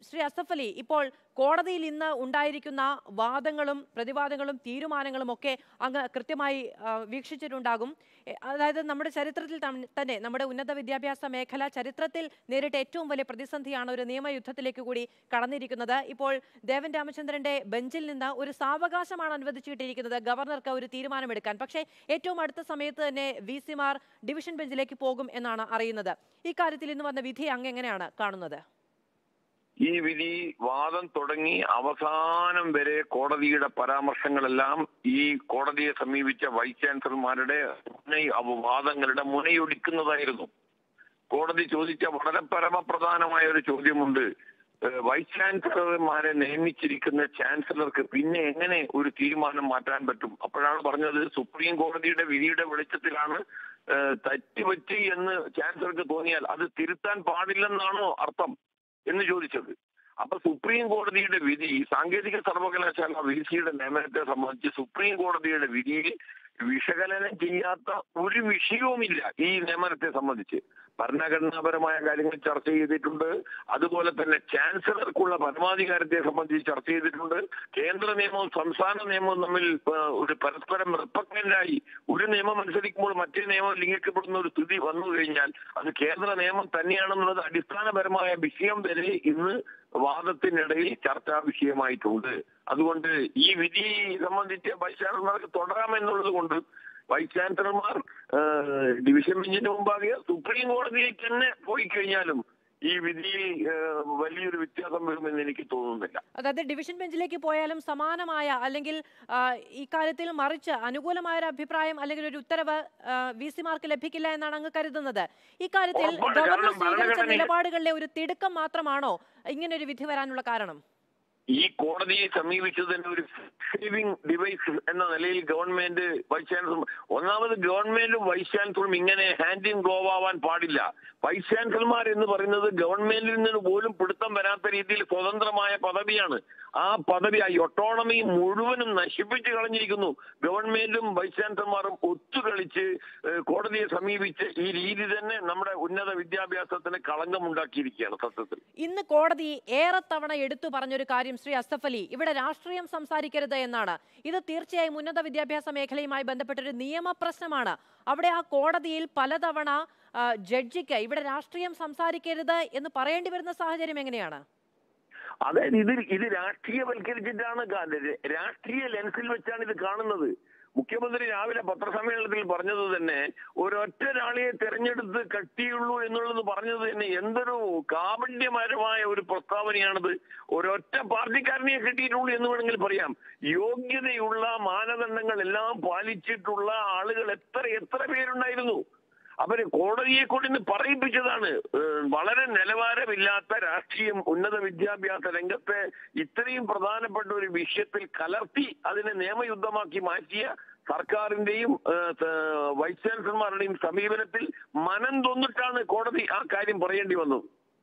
ശ്രീ അസഫ് അലി ഇപ്പോൾ കോടതിയിൽ ഇന്ന് ഉണ്ടായിരിക്കുന്ന വാദങ്ങളും പ്രതിവാദങ്ങളും തീരുമാനങ്ങളും ഒക്കെ അങ്ങ് കൃത്യമായി ആ, വീക്ഷിച്ചിട്ടുണ്ടാകും എ, അതായത് നമ്മുടെ ചരിത്രത്തിൽ തം- തന്നെ നമ്മുടെ ഉന്നത വിദ്യാഭ്യാസ മേഖല ചരിത്രത്തിൽ നേരിട്ട ഏറ്റവും വലിയ പ്രതിസന്ധിയാണ് ഒരു നിയമയുദ്ധത്തിലേക്ക് കൂടി കടന്നിരിക്കുന്നത് ഇപ്പോൾ ദേവൻ രാമചന്ദ്രന്റെ ബെഞ്ചിൽ നിന്ന് ഒരു സാവകാശമാണ് അനുവദിച്ചിട്ടിരിക്കുന്നത് ഗവർണർക്ക് ഒരു തീരുമാനമെടുക്കാൻ പക്ഷേ ഏറ്റവും അടുത്ത സമയത്ത് തന്നെ വി സിമാർ ഡിവിഷൻ ബെഞ്ചിലേക്ക് പോകും എന്നാണ് അറിയുന്നത് ഇക്കാര്യത്തിൽ ഇന്ന് വന്ന വിധി അങ്ങ് എങ്ങനെയാണ് കാണുന്നത് ഈ വിധി വാദം തുടങ്ങി അവസാനം വരെ കോടതിയുടെ പരാമർശങ്ങളെല്ലാം ഈ കോടതിയെ സമീപിച്ച വൈസ് ചാൻസലർമാരുടെ മുനൈ അവ- വാദങ്ങളുടെ മുനയൊടിക്കുന്നതായിരുന്നു കോടതി ചോദിച്ച വളരെ പരമപ്രധാനമായ ഒരു ചോദ്യമുണ്ട് ഏഹ് വൈസ് ചാൻസലർമാരെ നിയമിച്ചിരിക്കുന്ന ചാൻസലർക്ക് പിന്നെ എങ്ങനെ ഒരു തീരുമാനം മാറ്റാൻ പറ്റും അപ്പോഴാണ് പറഞ്ഞത് സുപ്രീം കോടതിയുടെ വിധിയുടെ വെളിച്ചത്തിലാണ് ഏഹ് തെറ്റുപറ്റി എന്ന് ചാൻസലർക്ക് തോന്നിയാൽ അത് തിരുത്താൻ പാടില്ലെന്നാണോ അർത്ഥം എന്ന് ചോദിച്ചത് അപ്പൊ സുപ്രീം കോടതിയുടെ വിധി സാങ്കേതിക സർവകലാശാല വി സിയുടെ നിയമനത്തെ സംബന്ധിച്ച് സുപ്രീം കോടതിയുടെ വിധിയിൽ വിശകലനം ചെയ്യാത്ത ഒരു വിഷയവുമില്ല ഈ നിയമനത്തെ സംബന്ധിച്ച് ഭരണഘടനാപരമായ കാര്യങ്ങൾ ചർച്ച ചെയ്തിട്ടുണ്ട് അതുപോലെ തന്നെ ചാൻസലർക്കുള്ള പരമാധികാരത്തെ സംബന്ധിച്ച് ചർച്ച ചെയ്തിട്ടുണ്ട് കേന്ദ്ര നിയമവും സംസ്ഥാന നിയമവും തമ്മിൽ ആ, ഒരു പരസ്പരം റിപ്പക്റ്റന്റായി ഒരു നിയമം അനുസരിക്കുമ്പോൾ മറ്റേ നിയമം ലംഘിക്കപ്പെടുന്ന ഒരു സ്ഥിതി വന്നു കഴിഞ്ഞാൽ അത് കേന്ദ്ര നിയമം തന്നെയാണെന്നുള്ളത് അടിസ്ഥാനപരമായ വിഷയം വരെ ഇന്ന് വാദത്തിനിടയിൽ ചർച്ചാ വിഷയമായിട്ടുണ്ട് അതുകൊണ്ട് ഈ വിധി സംബന്ധിച്ച് വൈസ് ചാൻസലർമാർക്ക് തുടരാമെന്നുള്ളത് കൊണ്ട് വൈസ് ചാൻസലർമാർ ഏഹ്, ഡിവിഷൻ ബെഞ്ചിന് മുമ്പാകെ സുപ്രീം കോടതിയിലേക്ക് തന്നെ പോയി കഴിഞ്ഞാലും ഈ വിധിയിൽ ഏഹ്, വലിയൊരു വ്യത്യാസം വരുമെന്ന് എനിക്ക് തോന്നുന്നില്ല അതായത് ഡിവിഷൻ ബെഞ്ചിലേക്ക് പോയാലും സമാനമായ അല്ലെങ്കിൽ ആ, ഇക്കാര്യത്തിൽ മറിച്ച് അനുകൂലമായ ഒരു അഭിപ്രായം അല്ലെങ്കിൽ ഒരു ഉത്തരവ് വി സിമാർക്ക് ലഭിക്കില്ല എന്നാണ് അങ്ങ് കരുതുന്നത് ഇക്കാര്യത്തിൽ ഉറപ്പാണ്. ഗവർണർ കാരണം സ്വീകരിച്ച ഭരണഘടനയിൽ- നിലപാടുകളിലെ ഒരു തിടുക്കം മാത്രമാണോ ഇങ്ങനെ ഒരു വിധി വരാനുള്ള കാരണം ഈ കോടതിയെ സമീപിച്ചത് തന്നെ ഒരു സേവിംഗ് ഡിവൈസ് എന്ന നിലയിൽ ഗവൺമെന്റ് വൈസ് ചാൻസലർ ഒന്നാമത് ഗവൺമെന്റും വൈസ് ചാൻസലറും ഇങ്ങനെ ഹാൻഡ് ഇൻ ഗ്ലോവ് ആവാൻ പാടില്ല വൈസ് ചാൻസലർമാർ എന്ന് പറയുന്നത് ഗവൺമെന്റിൽ നിന്ന് പോലും പിടുത്തം വരാത്ത രീതിയിൽ സ്വതന്ത്രമായ പദവിയാണ് ആ പദവി ആ ഒട്ടോണമി മുഴുവനും നശിപ്പിച്ചു കളഞ്ഞിരിക്കുന്നു ഗവൺമെന്റും വൈസ് ചാൻസലർമാരും ഒത്തുകളിച്ച് ഏഹ്, കോടതിയെ സമീപിച്ച് ഈ രീതി തന്നെ നമ്മുടെ ഉന്നത വിദ്യാഭ്യാസത്തിന് കളങ്കമുണ്ടാക്കിയിരിക്കുകയാണ് സത്യത്തിൽ ഇന്ന് കോടതി ഏറെ തവണ എടുത്തു പറഞ്ഞൊരു കാര്യം ശ്രീ അസഫ് അലി ഇവിടെ രാഷ്ട്രീയം സംസാരിക്കരുത് എന്നാണ് ഇത് തീർച്ചയായും ഉന്നത വിദ്യാഭ്യാസ മേഖലയുമായി ബന്ധപ്പെട്ടൊരു നിയമപ്രശ്നമാണ് അവിടെ ആ കോടതിയിൽ പലതവണ ആ, ജഡ്ജിക്ക് ഇവിടെ രാഷ്ട്രീയം സംസാരിക്കരുത് എന്ന് പറയേണ്ടി വരുന്ന സാഹചര്യം എങ്ങനെയാണ് അതായത് ഇത് ഇത് രാഷ്ട്രീയവൽക്കരിച്ചിട്ടാണ് കാ- രാഷ്ട്രീയ ലെൻസിൽ വെച്ചാണ് ഇത് കാണുന്നത് മുഖ്യമന്ത്രി രാവിലെ പത്രസമ്മേളനത്തിൽ പറഞ്ഞത് തന്നെ ഒരൊറ്റൊരാളെ തെരഞ്ഞെടുത്ത് കട്ടിയുള്ളൂ എന്നുള്ളത് പറഞ്ഞത് തന്നെ എന്തൊരു കാപണ്യപരമായ ഒരു പ്രസ്താവനയാണിത് ഒരൊറ്റ പാർട്ടിക്കാരനെ കിട്ടിയിട്ടുള്ളൂ എന്ന് വേണമെങ്കിൽ പറയാം യോഗ്യതയുള്ള മാനദണ്ഡങ്ങൾ എല്ലാം പാലിച്ചിട്ടുള്ള ആളുകൾ എത്ര എത്ര പേരുണ്ടായിരുന്നു അവര് കോടതിയെ കൊണ്ട് ഇന്ന് പറയിപ്പിച്ചതാണ് ഏഹ് വളരെ നിലവാരമില്ലാത്ത രാഷ്ട്രീയം ഉന്നത വിദ്യാഭ്യാസ രംഗത്തെ ഇത്രയും പ്രധാനപ്പെട്ട ഒരു വിഷയത്തിൽ കലർത്തി അതിനെ നിയമയുദ്ധമാക്കി മാറ്റിയ സർക്കാരിന്റെയും ഏഹ്, ത- വൈസ് ചാൻസലർമാരുടെയും സമീപനത്തിൽ മനം തൊന്നിട്ടാണ് കോടതി ആ കാര്യം പറയേണ്ടി വന്നത്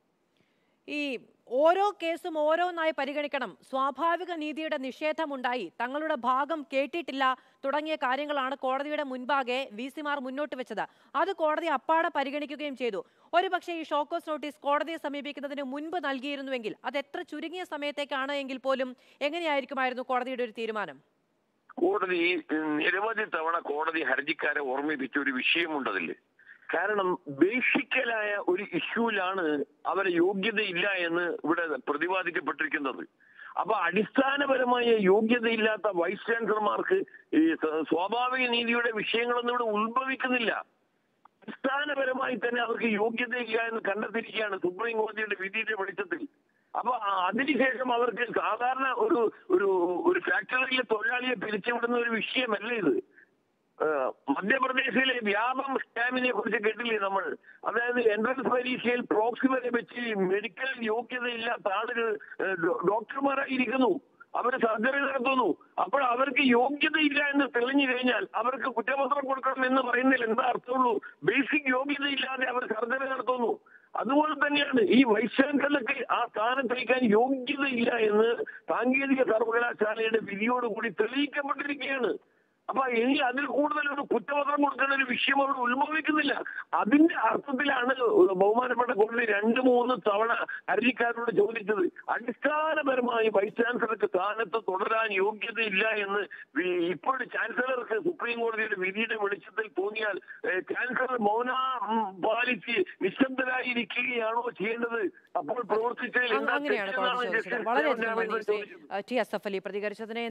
ഈ ഓരോ കേസും ഓരോന്നായി പരിഗണിക്കണം സ്വാഭാവിക നീതിയുടെ നിഷേധമുണ്ടായി തങ്ങളുടെ ഭാഗം കേട്ടിട്ടില്ല തുടങ്ങിയ കാര്യങ്ങളാണ് കോടതിയുടെ മുൻപാകെ വി സിമാർ മുന്നോട്ട് വെച്ചത് അത് കോടതി അപ്പാടെ പരിഗണിക്കുകയും ചെയ്തു ഒരുപക്ഷെ ഈ ഷോക്കോസ് നോട്ടീസ് കോടതിയെ സമീപിക്കുന്നതിന് മുൻപ് നൽകിയിരുന്നുവെങ്കിൽ അത് എത്ര ചുരുങ്ങിയ സമയത്തേക്കാണ് എങ്കിൽ പോലും എങ്ങനെയായിരിക്കുമായിരുന്നു കോടതിയുടെ ഒരു തീരുമാനം കോടതി ഉം, നിരവധി തവണ കോടതി ഹർജിക്കാരെ ഓർമ്മിപ്പിച്ച ഒരു വിഷയമുണ്ട് അതിൽ കാരണം ബേസിക്കലായ ഒരു ഇഷ്യൂലാണ് അവരെ യോഗ്യതയില്ല എന്ന് ഇവിടെ പ്രതിപാദിക്കപ്പെട്ടിരിക്കുന്നത് അപ്പൊ അടിസ്ഥാനപരമായ യോഗ്യതയില്ലാത്ത വൈസ് ചാൻസലർമാർക്ക് ഈ സ്വ- സ്വാഭാവിക നീതിയുടെ വിഷയങ്ങളൊന്നും ഇവിടെ ഉത്ഭവിക്കുന്നില്ല അടിസ്ഥാനപരമായി തന്നെ അവർക്ക് യോഗ്യതയില്ല എന്ന് കണ്ടെത്തിയിരിക്കുകയാണ് സുപ്രീം കോടതിയുടെ വിധിയുടെ വെളിച്ചത്തിൽ അപ്പൊ ആ- അതിനുശേഷം അവർക്ക് സാധാരണ ഒരു ഒരു ഒരു ഫാക്ടറിയിലെ തൊഴിലാളിയെ പിരിച്ചുവിടുന്ന ഒരു വിഷയമല്ല ഇത് ഏഹ് മധ്യപ്രദേശിലെ വ്യാപം സ്കാമിനെ കുറിച്ച് കേട്ടില്ലേ നമ്മൾ അതായത് എൻട്രൻസ് പരീക്ഷയിൽ പ്രോക്സി വരെ വെച്ച് മെഡിക്കൽ യോഗ്യതയില്ലാത്ത ആളുകൾ ഏഹ് ഡോ- ഡോക്ടർമാരായിരിക്കുന്നു അവർ സർജറി നടത്തുന്നു അപ്പോൾ അവർക്ക് യോഗ്യതയില്ല എന്ന് തെളിഞ്ഞു കഴിഞ്ഞാൽ അവർക്ക് കുറ്റപത്രം കൊടുക്കണം എന്ന് പറയുന്നതിൽ എന്താ അർത്ഥമുള്ളൂ ബേസിക് യോഗ്യതയില്ലാതെ അവർ സർജറി നടത്തുന്നു അതുപോലെ തന്നെയാണ് ഈ വൈസ് ചാൻസലർക്ക് ആ സ്ഥാനത്തേക്കാൻ യോഗ്യതയില്ല എന്ന് സാങ്കേതിക സർവകലാശാലയുടെ വിധിയോടുകൂടി തെളിയിക്കപ്പെട്ടിരിക്കുകയാണ് അപ്പൊ ഇനി അതിൽ കൂടുതൽ ഒരു കുറ്റപത്രം കൊടുക്കേണ്ട ഒരു വിഷയം അവിടെ ഉത്ഭവിക്കുന്നില്ല അതിന്റെ അർത്ഥത്തിലാണ് ബഹുമാനപ്പെട്ട കോടതി രണ്ട് മൂന്ന് തവണ ഹർജിക്കാരോട് ചോദിച്ചത് അടിസ്ഥാനപരമായി വൈസ് ചാൻസലർക്ക് സ്ഥാനത്ത് തുടരാൻ യോഗ്യതയില്ല എന്ന് വി- ഇപ്പോൾ ചാൻസലർക്ക് സുപ്രീം കോടതിയുടെ വിധിയുടെ വെളിച്ചത്തിൽ തോന്നിയാൽ ഏഹ്, ചാൻസലർ മൗന ഉം, പാലിച്ച് നിശബ്ദരായിരിക്കുകയാണോ ചെയ്യേണ്ടത് അപ്പോൾ പ്രവർത്തിച്ചതിൽ അങ്ങ- എന്താ അങ്ങനെയാണ് തെറ്റെന്നാണ് കോടതി ചോദിച്ചത് ജസ്റ്റിസ് വളരെയധികം ദേവൻ നന്ദി ശ്രീ ചോദിച്ചത്. T S F Ali പ്രതികരിച്ചതിനെ